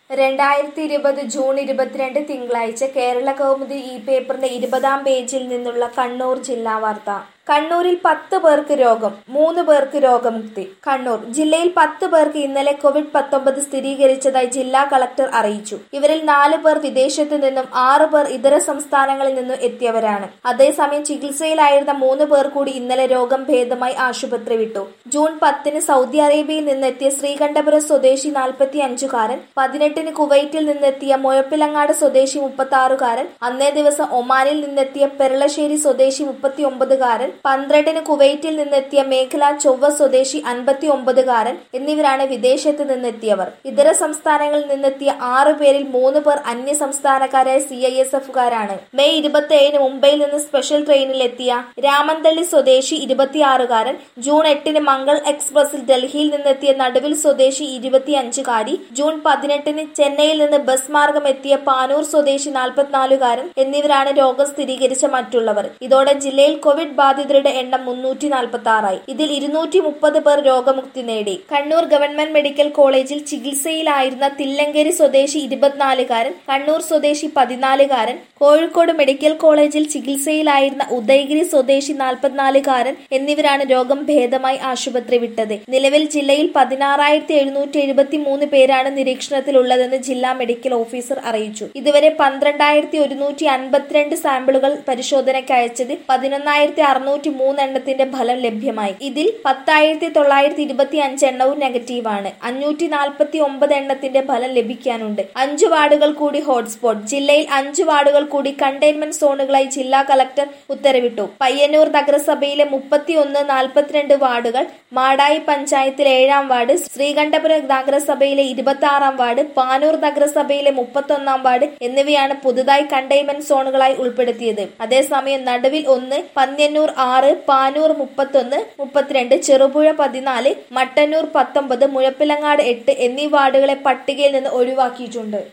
രണ്ടായിരത്തി ഇരുപത് ജൂൺ ഇരുപത്തിരണ്ട് തിങ്കളാഴ്ച കേരള കൗമുദി ഈ പേപ്പറിന്റെ ഇരുപതാം പേജിൽ നിന്നുള്ള കണ്ണൂർ ജില്ലാ വാർത്ത കണ്ണൂരിൽ പത്ത് പേർക്ക് രോഗം മൂന്ന് പേർക്ക് രോഗമുക്തി കണ്ണൂർ ജില്ലയിൽ പത്ത് പേർക്ക് ഇന്നലെ കോവിഡ് പത്തൊമ്പത് സ്ഥിരീകരിച്ചതായി ജില്ലാ കളക്ടർ അറിയിച്ചു ഇവരിൽ നാല് പേർ വിദേശത്തു നിന്നും ആറ് പേർ ഇതര സംസ്ഥാനങ്ങളിൽ നിന്നും എത്തിയവരാണ് അതേസമയം ചികിത്സയിലായിരുന്ന മൂന്ന് പേർ കൂടി ഇന്നലെ രോഗം ഭേദമായി ആശുപത്രി വിട്ടു ജൂൺ പത്തിന് സൗദി അറേബ്യയിൽ നിന്നെത്തിയ ശ്രീകണ്ഠപുരം സ്വദേശി നാൽപ്പത്തി അഞ്ചുകാരൻ പതിനെട്ടിന് കുവൈറ്റിൽ നിന്നെത്തിയ മുഴപ്പിലങ്ങാട് സ്വദേശി മുപ്പത്തി ആറുകാരൻ അന്നേ ദിവസം ഒമാനിൽ നിന്നെത്തിയ പെരളശ്ശേരി സ്വദേശി മുപ്പത്തി ഒമ്പതുകാരൻ പന്ത്രണ്ടിന് കുവൈറ്റിൽ നിന്നെത്തിയ മേഖല ചൊവ്വ സ്വദേശി അൻപത്തി ഒമ്പതുകാരൻ എന്നിവരാണ് വിദേശത്ത് നിന്നെത്തിയവർ ഇതര സംസ്ഥാനങ്ങളിൽ നിന്നെത്തിയ ആറു പേരിൽ മൂന്ന് പേർ അന്യ സംസ്ഥാനക്കാരായ സി ഐ എസ് എഫുകാരാണ് മെയ് ഇരുപത്തി ഏഴിന് മുംബൈയിൽ നിന്ന് സ്പെഷ്യൽ ട്രെയിനിൽ എത്തിയ രാമന്തള്ളി സ്വദേശി ഇരുപത്തിയാറുകാരൻ ജൂൺ എട്ടിന് മംഗൾ എക്സ്പ്രസിൽ ഡൽഹിയിൽ നിന്നെത്തിയ നടുവിൽ സ്വദേശി ഇരുപത്തിയഞ്ചുകാരി ജൂൺ പതിനെട്ടിന് ചെന്നൈയിൽ നിന്ന് ബസ് മാർഗം എത്തിയ പാനൂർ സ്വദേശി നാൽപ്പത്തിനാലുകാരൻ എന്നിവരാണ് രോഗം സ്ഥിരീകരിച്ച മറ്റുള്ളവർ ഇതോടെ ജില്ലയിൽ കോവിഡ് ബാധിതരുടെ എണ്ണം മുന്നൂറ്റി നാൽപ്പത്തി ആറായി ഇതിൽ ഇരുന്നൂറ്റി മുപ്പത് പേർ രോഗമുക്തി നേടി കണ്ണൂർ ഗവൺമെന്റ് മെഡിക്കൽ കോളേജിൽ ചികിത്സയിലായിരുന്ന തില്ലങ്കേരി സ്വദേശി ഇരുപത്തിനാലുകാരൻ കണ്ണൂർ സ്വദേശി പതിനാലുകാരൻ കോഴിക്കോട് മെഡിക്കൽ കോളേജിൽ ചികിത്സയിലായിരുന്ന ഉദയഗിരി സ്വദേശി നാൽപ്പത്തിനാലുകാരൻ എന്നിവരാണ് രോഗം ഭേദമായി ആശുപത്രി വിട്ടത് നിലവിൽ ജില്ലയിൽ പതിനാറായിരത്തി എഴുന്നൂറ്റി എഴുപത്തി മൂന്ന് പേരാണ് നിരീക്ഷണത്തിലുള്ളതെന്ന് ജില്ലാ മെഡിക്കൽ ഓഫീസർ അറിയിച്ചു ഇതുവരെ പന്ത്രണ്ടായിരത്തി ഒരുന്നൂറ്റി അൻപത്തിരണ്ട് സാമ്പിളുകൾ പരിശോധനയ്ക്ക് അയച്ചത് പതിനൊന്നായിരത്തി അറുന്നൂറ്റി മൂന്ന് എണ്ണത്തിന്റെ ഫലം ലഭ്യമായി ഇതിൽ പത്തായിരത്തി തൊള്ളായിരത്തി ഇരുപത്തി അഞ്ച് എണ്ണവും നെഗറ്റീവാണ് അഞ്ഞൂറ്റി നാൽപ്പത്തി ഒമ്പത് എണ്ണത്തിന്റെ ഫലം ലഭിക്കാനുണ്ട് അഞ്ചു വാർഡുകൾ കൂടി ഹോട്ട്സ്പോട്ട് ജില്ലയിൽ അഞ്ചു വാർഡുകൾ കൂടി കണ്ടെയ്ൻമെന്റ് സോണുകളായി ജില്ലാ കളക്ടർ ഉത്തരവിട്ടു പയ്യന്നൂർ നഗരസഭയിലെ മുപ്പത്തിയൊന്ന് നാൽപ്പത്തിരണ്ട് വാർഡുകൾ മാടായി പഞ്ചായത്തിലെ ഏഴാം വാർഡ് ശ്രീകണ്ഠപുരം നഗരസഭയിലെ ഇരുപത്തി ആറാം വാർഡ് പാനൂർ നഗരസഭയിലെ മുപ്പത്തൊന്നാം വാർഡ് എന്നിവയാണ് പുതുതായി കണ്ടെയ്ൻമെന്റ് സോണുകളായി ഉൾപ്പെടുത്തിയത് അതേസമയം നടുവിൽ ഒന്ന് പന്ന്യന്നൂർ ആറ് പാനൂർ മുപ്പത്തൊന്ന് മുപ്പത്തിരണ്ട് ചെറുപുഴ പതിനാല് മട്ടന്നൂർ പത്തൊമ്പത് മുഴപ്പിലങ്ങാട് എട്ട് എന്നീ വാർഡുകളെ പട്ടികയിൽ നിന്ന് ഒഴിവാക്കിയിട്ടുണ്ട്